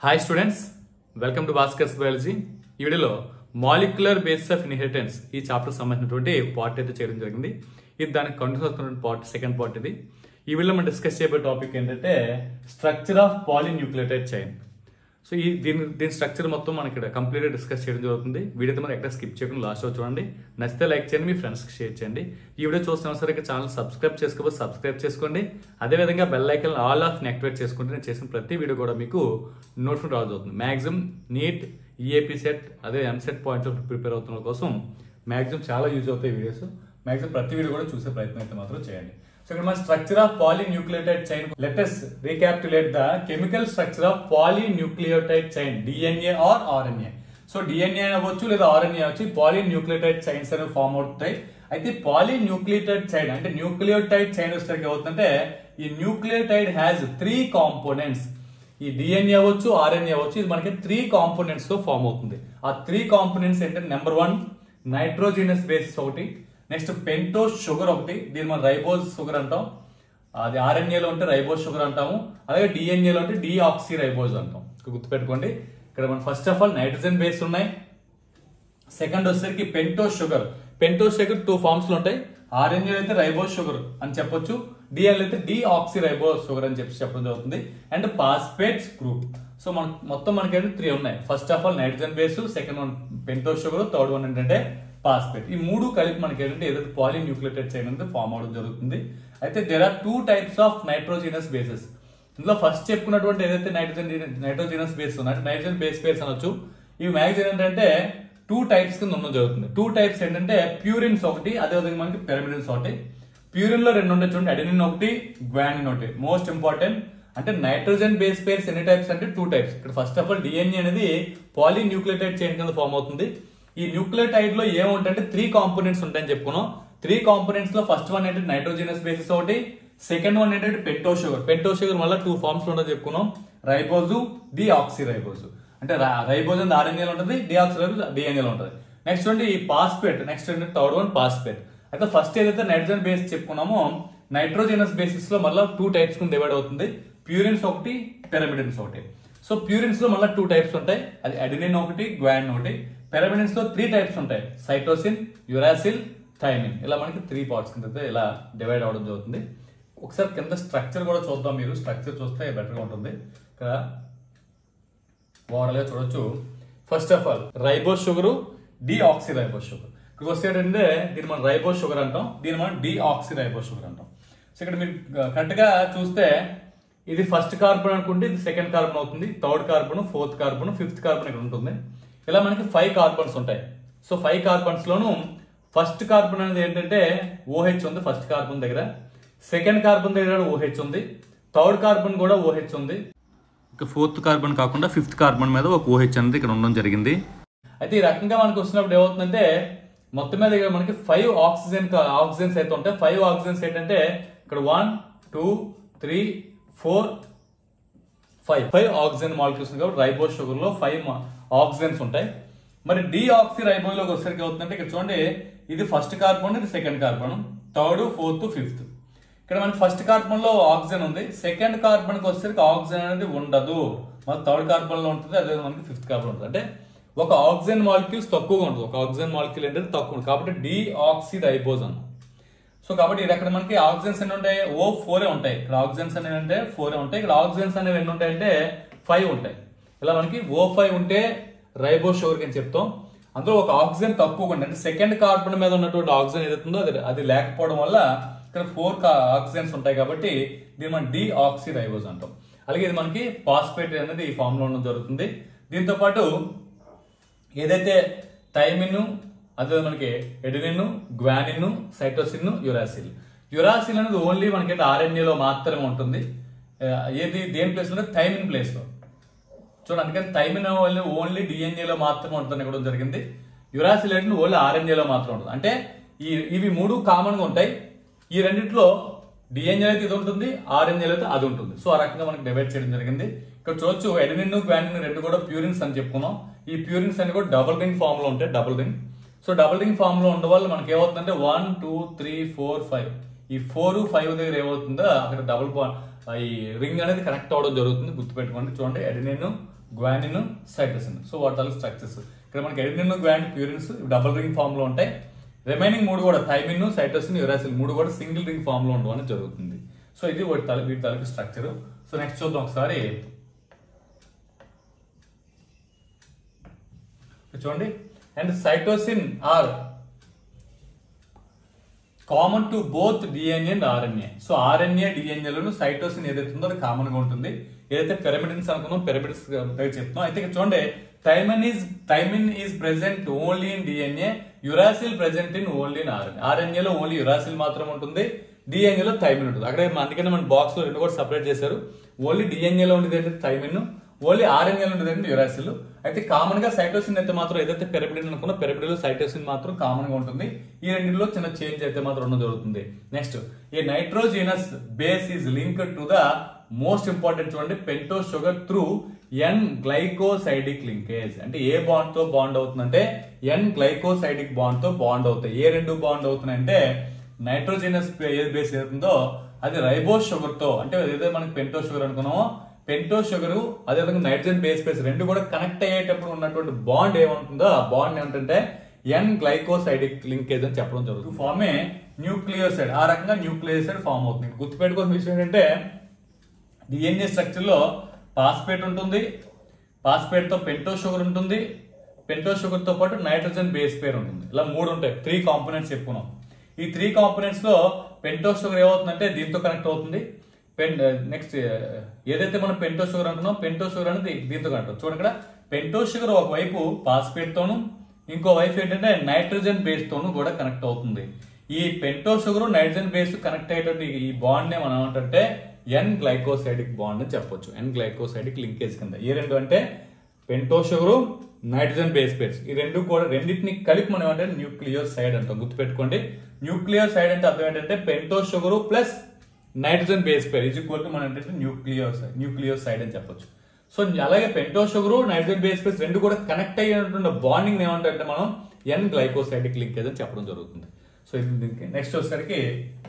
hi students welcome to Bhaskar's biology ఈ వీడియోలో molecular basis of inheritance ఈ చాప్టర్ సంబంధించినటువంటి పార్ట్ అయితే చేయడం జరిగింది ఇది దానికి కంటిన్యూస్ అవుతున్న పార్ట్ సెకండ్ పార్ట్ ఇది ఈ వీడియోలో మనం డిస్కస్ చేయబోయే టాపిక్ ఏంటంటే structure of polynucleotide chain so ఈ దీని దీని స్ట్రక్చర్ మొత్తం మనకి ఇక్కడ కంప్లీట్గా డిస్కస్ చేయడం జరుగుతుంది వీడియో అయితే మనం ఎక్కడ స్కిప్ చేయకుండా లాస్ట్ లో చూడండి నచ్చితే లైక్ చేయండి మీ ఫ్రెండ్స్కి షేర్ చేయండి ఈ వీడియో చూస్తున్న సరే ఛానల్ సబ్స్క్రైబ్ చేసుకోకపోతే సబ్స్క్రైబ్ చేసుకోండి అదేవిధంగా bell icon all of activate చేసుకుంటే నేను చేసిన ప్రతి వీడియో కూడా మీకు నోటిఫికేషన్ రాజు అవుతుంది మ్యాక్సిమం నీట్ ఈఏపీ సెట్ అదే ఎంసెట్ పాయింట్ ప్రిపేర్ అవుతున్న కోసం మ్యాక్సిమం చాలా యూజ్ అవుతాయి వీడియోస్ మ్యాక్సిమం ప్రతి వీడియో కూడా చూసే ప్రయత్నం అయితే మాత్రం చేయండి సో ఇక్కడ మన structure of polynucleotide chain let's recapitulate the chemical structure of polynucleotide chain DNA or RNA so DNA అవ్వచ్చు లేదా ఆర్ఎన్ఏ అవ్వచ్చు పాలిన్యూక్లియోటైడ్ చైన్స్ అనేవి ఫామ్ అవుతాయి అయితే పాలిన్యూక్లియోటైడ్ చైన్ అంటే న్యూక్లియోటైడ్ చైన్ వచ్చేసరికి అవుతుందంటే ఈ న్యూక్లియోటైడ్ హ్యాస్ త్రీ కాంపోనెంట్స్ ఈ డిఎన్ఏ అవ్వచ్చు ఆర్ఎన్ఏ అవ్వచ్చు ఇది మనకి త్రీ కాంపోనెంట్స్ తో ఫామ్ అవుతుంది ఆ త్రీ కాంపోనెంట్స్ ఏంటంటే నెంబర్ వన్ నైట్రోజినస్ బేసిస్ ఒకటి నెక్స్ట్ పెంటోస్ షుగర్ ఒకటి దీన్ని మనం రైబోజ్ షుగర్ అంటాం అది ఆర్ఎన్ఏలో ఉంటే రైబోజ్ షుగర్ అంటాము అలాగే డిఎన్ఏలో ఉంటే డిఆక్సీ రైబోజ్ అంటాం ఇక్కడ గుర్తుపెట్టుకోండి ఇక్కడ మనం first of all nitrogen base ఉన్నాయి సెకండ్ వచ్చేసరికి pentose sugar pentose sugar two forms లో ఉంటాయి ఆర్ఎన్ఏ అయితే రైబోస్ షుగర్ అని చెప్పొచ్చు డిఎల్ అయితే డిఆక్సీ రైబోస్ షుగర్ అని చెప్పి చెప్పడం జరుగుతుంది అండ్ పాస్పేట్స్ గ్రూప్ సో మన మొత్తం మనకి త్రీ ఉన్నాయి first of all nitrogen base second one pentose sugar third one ఏంటంటే పాస్పేట్ ఈ మూడు కలిపి మనకి ఏంటంటే ఏదైతే పాలిన్యూక్లియోటైడ్ చైన్ అనేది ఫామ్ అవడం జరుగుతుంది అయితే there are two types of nitrogenous bases ఇందులో ఫస్ట్ చెప్పుకున్నటువంటి ఏదైతే నైట్రోజన్ నైట్రోజినస్ బేస్ ఉన్నాయి నైట్రోజన్ బేస్ పేర్స్ అనొచ్చు ఇవి మ్యాక్సిమం ఏంటంటే టూ టైప్స్ కింద ఉండడం జరుగుతుంది టూ టైప్స్ ఏంటంటే ప్యూరిన్స్ ఒకటి అదేవిధంగా మనకి పిరమిడిన్స్ ఒకటి ప్యూరిన్ లో రెండు ఉండే చూడండి అడెనిన్ ఒకటి గ్వానిన్ ఒకటి మోస్ట్ ఇంపార్టెంట్ అంటే నైట్రోజన్ బేస్ పేర్స్ ఎన్ని టైప్స్ అంటే టూ టైప్స్ ఇక్కడ ఫస్ట్ ఆఫ్ ఆల్ డిఎన్ఏ అనేది పాలిన్యూక్లియోటైడ్ చైన్ కింద ఫామ్ అవుతుంది ఈ న్యూక్లియోటైడ్ లో ఏముంటాయంటే త్రీ కాంపోనెంట్స్ ఉంటాయని చెప్పుకున్నాం త్రీ కాంపోనెంట్స్ లో ఫస్ట్ వన్ ఏంటంటే నైట్రోజినస్ బేసిస్ ఒకటి సెకండ్ వన్ ఏంటంటే పెంటో షుగర్ పెంటో షుగర్ వల్ల టూ ఫార్మ్స్ లో ఉండదు చెప్పుకున్నాం రైబోజు డిఆక్సీ రైబోజు అంటే రైబోజ్ అనేది ఆర్ఎన్ఏలో ఉంటుంది డిఆక్సీ రైబోజ్ డిఎన్ఏలో ఉంటుంది నెక్స్ట్ అంటే ఈ పాస్పేట్ నెక్స్ట్ ఏంటంటే థర్డ్ వన్ పాస్పేట్ అయితే ఫస్ట్ ఏదైతే నైట్రోజన్ బేస్ చెప్పుకున్నామో నైట్రోజనస్ బేసిస్ లో మళ్ళీ టూ టైప్స్ కింద డివైడ్ అవుతుంది ప్యూరిన్స్ ఒకటి పిరమిడిన్స్ ఒకటి సో ప్యూరిన్స్ లో మళ్ళీ టూ టైప్స్ ఉంటాయి అది అడినిన్ ఒకటి గ్వాన్ ఒకటి పిరమిడిన్స్ లో త్రీ టైప్స్ ఉంటాయి సైటోసిన్ యురాసిల్ థైమిన్ ఇలా మనకి త్రీ పార్ట్స్ కింద అయితే ఇలా డివైడ్ అవడం జరుగుతుంది ఒకసారి కింద స్ట్రక్చర్ కూడా చూద్దాం మీరు స్ట్రక్చర్ చూస్తే బెటర్గా ఉంటుంది ఇక్కడ ఓవరాల్గా చూడొచ్చు first of all ribose sugar deoxyribose sugar ఇక్కడికి వస్తే ఏంటంటే దీన్ని మనం రైబోస్ షుగర్ అంటాం దీన్ని మనం డిఆక్సీ రైబోస్ షుగర్ అంటాం సో ఇక్కడ మీరు కరెక్ట్ గా చూస్తే ఇది ఫస్ట్ కార్బన్ అనుకుంటే ఇది సెకండ్ కార్బన్ అవుతుంది third carbon fourth carbon fifth carbon ఇక్కడ ఉంటుంది ఇలా మనకి ఫైవ్ కార్బన్స్ ఉంటాయి సో ఫైవ్ కార్బన్స్ లోను ఫస్ట్ కార్బన్ అనేది ఏంటంటే ఓహెచ్ ఉంది ఫస్ట్ కార్బన్ దగ్గర సెకండ్ కార్బన్ దగ్గర ఓహెచ్ ఉంది థర్డ్ కార్బన్ కూడా ఓహెచ్ ఉంది ఇక ఫోర్త్ కార్బన్ కాకుండా ఫిఫ్త్ కార్బన్ మీద ఒక ఓహెచ్ అనేది ఇక్కడ ఉండడం జరిగింది అయితే ఈ రకంగా మనకు వచ్చినప్పుడు ఏమవుతుందంటే మొత్తం మీద ఇక్కడ మనకి ఫైవ్ ఆక్సిజన్ ఆక్సిజన్స్ అయితే ఉంటాయి ఫైవ్ ఆక్సిజన్స్ ఏంటంటే ఇక్కడ one two three four five five oxygen molecules కాబట్టి రైబోస్ షుగర్ లో ఫైవ్ ఆక్సిజన్స్ ఉంటాయి మరి డిఆక్సి రైబోస్ లోకి వచ్చేసరికి అవుతుందంటే ఇక్కడ చూడండి ఇది ఫస్ట్ కార్బన్ ఇది second carbon third fourth fifth ఇక్కడ మనకి ఫస్ట్ కార్బన్ లో ఆక్సిజన్ ఉంది సెకండ్ కార్బన్ కి వచ్చేసరికి ఆక్సిజన్ అనేది ఉండదు మన థర్డ్ కార్బన్ లో ఉంటుంది అదే మనకి ఫిఫ్త్ కార్బన్ ఉంటుంది అంటే ఒక ఆక్సిజన్ మాలిక్యూల్స్ తక్కువగా ఉంటుంది ఒక ఆక్సిజన్ మాలిక్యూల్ ఏంటంటే తక్కువ ఉంటుంది కాబట్టి డిఆక్సి రైబోజ్ అన్న సో కాబట్టి ఇది అక్కడ మనకి ఆక్సిజన్స్ ఎన్ని ఉంటాయి ఓ ఫోరే ఉంటాయి ఇక్కడ ఆక్సిజన్స్ అనేవి అంటే ఫోరే ఉంటాయి ఇక్కడ ఆక్సిజన్స్ అనేవి ఎన్ని ఉంటాయి అంటే ఫైవ్ ఉంటాయి ఇలా మనకి ఓ ఫైవ్ ఉంటే రైబో షుగర్ అని చెప్తాం అందులో ఒక ఆక్సిజన్ తక్కువగా ఉంది అంటే సెకండ్ కార్బన్ మీద ఉన్నటువంటి ఆక్సిజన్ ఏదైతుందో అది అది లేకపోవడం వల్ల ఇక్కడ ఫోర్ ఆక్సిజన్స్ ఉంటాయి కాబట్టి దీన్ని మనం డిఆక్సి రైబోజ్ అంటాం అలాగే ఇది మనకి పాస్పేట్ అనేది ఈ ఫామ్ లో ఉండడం జరుగుతుంది దీంతో పాటు ఏదైతే థైమిన్ అదే మనకి adenine guanine cytosine uracil uracil అనేది ఓన్లీ మనకి ఆర్ఎన్ఏలో మాత్రమే ఉంటుంది ఏది దేని ప్లేస్ లో థైమిన్ ప్లేస్ లో చూడండి అందుకని థైమిన్ ఓన్లీ డిఎన్ఏలో మాత్రమే ఉంటుంది ఇవ్వడం జరిగింది యురాసిల్ అనేది ఓన్లీ ఆర్ఎన్ఏలో మాత్రం ఉంటుంది అంటే ఈ ఇవి మూడు కామన్ గా ఉంటాయి ఈ రెండిట్లో డిఎన్ఏ అయితే ఇది ఉంటుంది ఆర్ఎన్ఏ అయితే అది ఉంటుంది సో ఆ రకంగా మనకి డివైడ్ చేయడం జరిగింది ఇక్కడ చూడొచ్చు ఎడినిన్ గ్వానిన్ రెండు కూడా ప్యూరిన్స్ అని చెప్పుకున్నాం ఈ ప్యూరిన్స్ అన్ని కూడా డబుల్ రింగ్ ఫామ్ లో ఉంటాయి double ring so double ring form లో ఉండడం వల్ల మనకి ఏమవుతుందంటే one two three four five ఈ ఫోర్ ఫైవ్ దగ్గర ఏమవుతుందో అక్కడ డబుల్ ఈ రింగ్ అనేది కనెక్ట్ అవ్వడం జరుగుతుంది గుర్తుపెట్టుకోండి చూడండి ఎడినిన్ గ్వానిన్ సైటోసిన్ సో వాటి తాలూకు స్ట్రక్చర్స్ ఇక్కడ మనకి adenine guanine purines double ring form లో ఉంటాయి రిమైనింగ్ మూడు కూడా థైమిన్ సైటోసిన్ యురాసిల్ మూడు కూడా సింగిల్ రింగ్ ఫామ్ లో ఉండడం అనేది జరుగుతుంది సో ఇది వాటి తాలూకు వీటి తాలూకు స్ట్రక్చర్ సో నెక్స్ట్ చూద్దాం ఒకసారి చూడండి and cytosine are common to both DNA and RNA so RNA డిఎన్ఏలను సైటోసిన్ ఏదైతే ఉందో అది కామన్ గా ఉంటుంది ఏదైతే పిరమిడిన్స్ అనుకున్నాం పిరమిడ్స్ చెప్తున్నాం అయితే ఇక్కడ చూడండి thymine is thymine is present only in DNA uracil present in only in RNA RNA లో ఓన్లీ యురాసిల్ మాత్రం ఉంటుంది డిఎన్ఏ లో థైమిన్ ఉంటుంది అక్కడ అందుకని మన బాక్స్ లో రెండు కూడా సపరేట్ చేశారు ఓన్లీ డిఎన్ఏ లో ఉండేది ఏంటంటే థైమిన్ ఓన్లీ ఆర్ఎన్ఏ లో ఉండేది ఏంటంటే యురాసిల్ అయితే కామన్ గా సైటోసిన్ అయితే మాత్రం ఏదైతే పిరమిడిన్ అనుకున్నా పిరమిడ్ లో సైటోసిన్ మాత్రం కామన్ గా ఉంటుంది ఈ రెండింటిలో చిన్న చేంజ్ అయితే మాత్రం ఉండడం జరుగుతుంది నెక్స్ట్ ఈ nitrogenous base is link to the most important చూడండి pentose sugar through N glycosidic linkage అంటే ఏ బాండ్ తో బాండ్ అవుతుందంటే ఎన్ గ్లైకోసైడిక్ బాండ్ తో బాండ్ అవుతాయి ఏ రెండు బాండ్ అవుతున్నాయంటే నైట్రోజినస్ ఏ బేస్ ఏతుందో అది రైబోస్ షుగర్ తో అంటే ఏదైతే మనకి పెంటో షుగర్ అనుకున్నామో పెంటో షుగర్ అదేవిధంగా నైట్రోజన్ బేస్ బేస్ రెండు కూడా కనెక్ట్ అయ్యేటప్పుడు ఉన్నటువంటి బాండ్ ఏమంటుందో ఆ బాండ్ ఏమిటంటే ఎన్ గ్లైకోసైడిక్ లింకేజ్ అని చెప్పడం జరుగుతుంది ఫామ్ ఏ న్యూక్లియోసైడ్ ఆ రకంగా న్యూక్లియోసైడ్ ఫామ్ అవుతుంది గుర్తుపెట్టుకోవాల్సిన విషయం ఏంటంటే డిఎన్ఏ స్ట్రక్చర్ లో పాస్పేట్ ఉంటుంది పాస్పేట్ తో పెంటో షుగర్ ఉంటుంది పెంటో షుగర్ తో పాటు నైట్రోజన్ బేస్ పేర్ ఉంటుంది ఇలా మూడు ఉంటాయి త్రీ కాంపోనెంట్స్ చెప్పుకున్నాం ఈ త్రీ కాంపోనెంట్స్ లో పెంటో షుగర్ ఏమవుతుందంటే దీంతో కనెక్ట్ అవుతుంది పెన్ నెక్స్ట్ ఏదైతే మనం పెంటో షుగర్ అంటున్నాం పెంటో షుగర్ అనేది దీంతో కనెక్ట్ అవుతుంది చూడండి ఇక్కడ పెంటో షుగర్ ఒకవైపు పాస్పేట్ తోను ఇంకో వైపు ఏంటంటే నైట్రోజన్ బేస్ తోను కూడా కనెక్ట్ అవుతుంది ఈ pentose sugar nitrogen base connect అయ్యేటువంటి ఈ బాండ్ నే మనం ఏమంటే ఎన్ గ్లైకోసైడిక్ బాండ్ అని చెప్పొచ్చు ఎన్ గ్లైకోసైడిక్ లింకేజ్ కింద ఏ రెండు అంటే pentose sugar nitrogen base pairs ఈ రెండు కూడా రెండింటిని కలిపి మనం అంటే న్యూక్లియర్ సైడ్ అంటాం గుర్తుపెట్టుకోండి న్యూక్లియర్ సైడ్ అంటే అర్థం ఏంటంటే pentose sugar plus nitrogen base pair is equal to మనం ఏంటంటే న్యూక్లియర్ సైడ్ న్యూక్లియర్ సైడ్ అని చెప్పొచ్చు సో అలాగే pentose sugar nitrogen base pairs రెండు కూడా కనెక్ట్ అయ్యేటువంటి బాండింగ్ ఏమంటే మనం ఎన్ గ్లైకోసైడిక్ లింకేజ్ అని చెప్పడం జరుగుతుంది సో ఇది దీనికి నెక్స్ట్ వచ్చేసరికి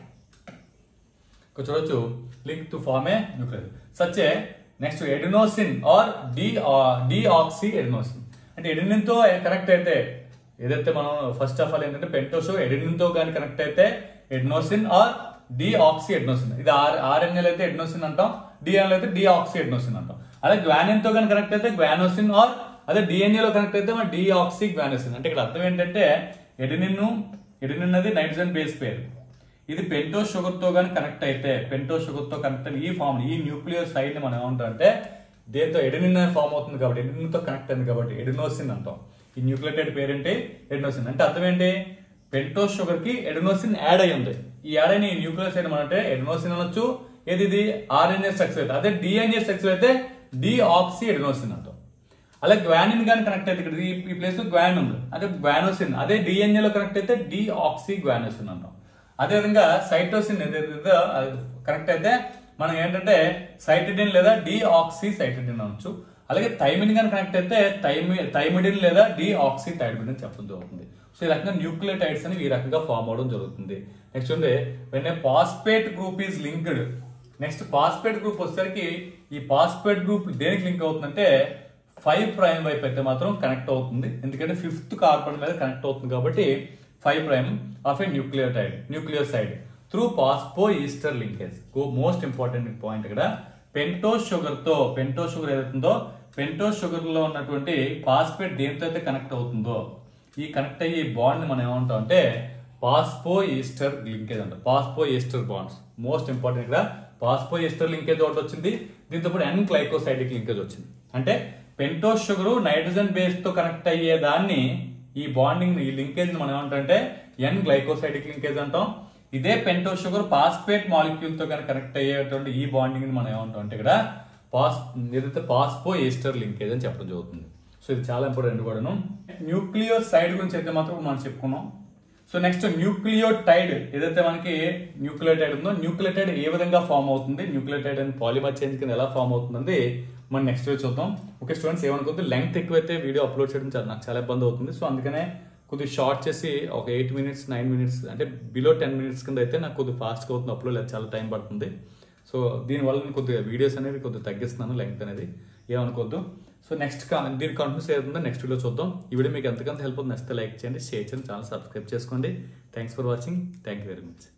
ఇక్కడ చూడొచ్చు link to form a nucleus such a next adenosine or D deoxy adenosine అంటే ఎడినిన్ తో కనెక్ట్ అయితే ఏదైతే మనం ఫస్ట్ ఆఫ్ ఆల్ ఏంటంటే పెంటోషో ఎడినిన్ తో కానీ కనెక్ట్ అయితే ఎడినోసిన్ ఆర్ డిఆక్సీ ఎడినోసిన్ ఇది ఆర్ ఆర్ఎన్ఎల్ అయితే ఎడినోసిన్ అంటాం డిఎన్ఎల్ అయితే డిఆక్సీ ఎడినోసిన్ అంటాం అదే గ్వానిన్ తో కానీ కనెక్ట్ అయితే గ్వానోసిన్ ఆర్ అదే డిఎన్ఏ లో కనెక్ట్ అయితే మన డిఆక్సీ గ్వానోసిన్ అంటే ఇక్కడ అర్థం ఏంటంటే ఎడినిన్ ఎడినిన్ అది నైట్రోజన్ బేస్ పేరు ఇది పెంటో షుగర్ తో కానీ కనెక్ట్ అయితే పెంటో షుగర్ తో కనెక్ట్ అయిన ఈ ఫామ్ ఈ న్యూక్లియర్ సైడ్ ని మనం ఏమంటాం అంటే దేంతో ఎడినిన్ ఫామ్ అవుతుంది కాబట్టి ఎడినిన్ తో కనెక్ట్ అయింది కాబట్టి ఎడినోసిన్ అంటాం ఈ న్యూక్లియోటైడ్ పేరేంటి ఎడినోసిన్ అంటే అర్థం ఏంటి పెంటో షుగర్ కి ఎడినోసిన్ యాడ్ అయి ఉంది ఈ యాడ్ అయిన ఈ న్యూక్లియర్ సైడ్ మనం అంటే ఎడినోసిన్ అనొచ్చు ఏది ఇది ఆర్ఎన్ఏ స్ట్రక్చర్ అయితే అదే డిఎన్ఏ స్ట్రక్చర్ అయితే డిఆక్సీ ఎడినోసిన్ అంటాం అలాగే గ్వానిన్ కానీ కనెక్ట్ అయితే ఇక్కడ ఈ- ఈ ప్లేస్ లో గ్వాన్ ఉంది అంటే గ్వానోసిన్ అదే డిఎన్ఏ లో కనెక్ట్ అయితే డిఆక్సీ గ్వానోసిన్ అంటాం అదేవిధంగా సైటోసిన్ ఏదైతే అది కనెక్ట్ అయితే మనం ఏంటంటే సైటిడిన్ లేదా డిఆక్సీ సైటిడిన్ అనొచ్చు అలాగే థైమిన్ కానీ కనెక్ట్ అయితే థైమి థైమిడిన్ లేదా డిఆక్సీ థైమిడిన్ అని చెప్పడం జరుగుతుంది సో ఈ రకంగా న్యూక్లియోటైడ్స్ అని ఈ రకంగా ఫామ్ అవడం జరుగుతుంది నెక్స్ట్ ఉంది when a phosphate group is linked next phosphate group వచ్చేసరికి ఈ పాస్పేట్ గ్రూప్ దేనికి లింక్ అవుతుందంటే ఫైవ్ ప్రైమ్ వైపు అయితే మాత్రం కనెక్ట్ అవుతుంది ఎందుకంటే ఫిఫ్త్ కార్బన్ మీద కనెక్ట్ అవుతుంది కాబట్టి five prime of a nucleotide nuclear side through phosphoester linkage most important point ఇక్కడ పెంటో షుగర్ తో పెంటో షుగర్ ఏదైతుందో పెంటో షుగర్ లో ఉన్నటువంటి పాస్పేట్ దేంతో అయితే కనెక్ట్ అవుతుందో ఈ కనెక్ట్ అయ్యే బాండ్ మనం ఏమంటాం అంటే పాస్పో ఈస్టర్ లింకేజ్ అంట phosphoester bonds most important ఇక్కడ పాస్పో ఈస్టర్ లింకేజ్ ఒకటి వచ్చింది దీంతో పాటు ఎన్ గ్లైకోసైడిక్ లింకేజ్ వచ్చింది అంటే పెంటో షుగర్ నైట్రోజన్ బేస్ తో కనెక్ట్ అయ్యే దాన్ని ఈ బాండింగ్ ఈ లింకేజ్ మనం ఏమంటామంటే ఎన్ గ్లైకోసైడిక్ లింకేజ్ అంటాం ఇదే పెంటో షుగర్ పాస్పేట్ మాలిక్యూల్ తో కనుక కనెక్ట్ అయ్యేటువంటి ఈ బాండింగ్ మనం ఏమంటాం అంటే ఇక్కడ పాస్ ఏదైతే పాస్పో ఈస్టర్ లింకేజ్ అని చెప్పడం జరుగుతుంది సో ఇది చాలా ఇంపార్టెంట్ కూడాను న్యూక్లియో సైడ్ గురించి అయితే మాత్రం మనం చెప్పుకున్నాం సో నెక్స్ట్ న్యూక్లియోటైడ్ ఏదైతే మనకి న్యూక్లియోటైడ్ ఉందో న్యూక్లియోటైడ్ ఏ విధంగా ఫామ్ అవుతుంది న్యూక్లియోటైడ్ అండ్ పాలిమర్ చేంజ్ కింద ఎలా ఫామ్ అవుతుంది మనం నెక్స్ట్ చూద్దాం ఓకే స్టూడెంట్స్ ఏమనుకోవద్దు లెంగ్త్ ఎక్కువైతే వీడియో అప్లోడ్ చేయడం చాలా నాకు చాలా ఇబ్బంది అవుతుంది సో అందుకనే కొద్దిగా షార్ట్ చేసి ఒక ఎయిట్ మినిట్స్ నైన్ మినిట్స్ అంటే బిలో టెన్ మినిట్స్ కింద అయితే నాకు కొద్దిగా ఫాస్ట్గా అవుతుంది అప్లోడ్ లేదు చాలా టైం పడుతుంది సో దీనివల్ల నేను కొద్దిగా వీడియోస్ అనేది కొద్దిగా తగ్గిస్తున్నాను లెంగ్త్ అనేది ఏమనుకోవద్దు సో నెక్స్ట్ దీని కంటిన్యూస్ అవుతుందో నెక్స్ట్ వీడియో చూద్దాం ఈ వీడియో మీకు ఎంతకంత హెల్ప్ అవుతుంది నెక్స్ట్ లైక్ చేయండి షేర్ చేయండి ఛానల్ సబ్స్క్రైబ్ చేసుకోండి thanks for watching thank you very much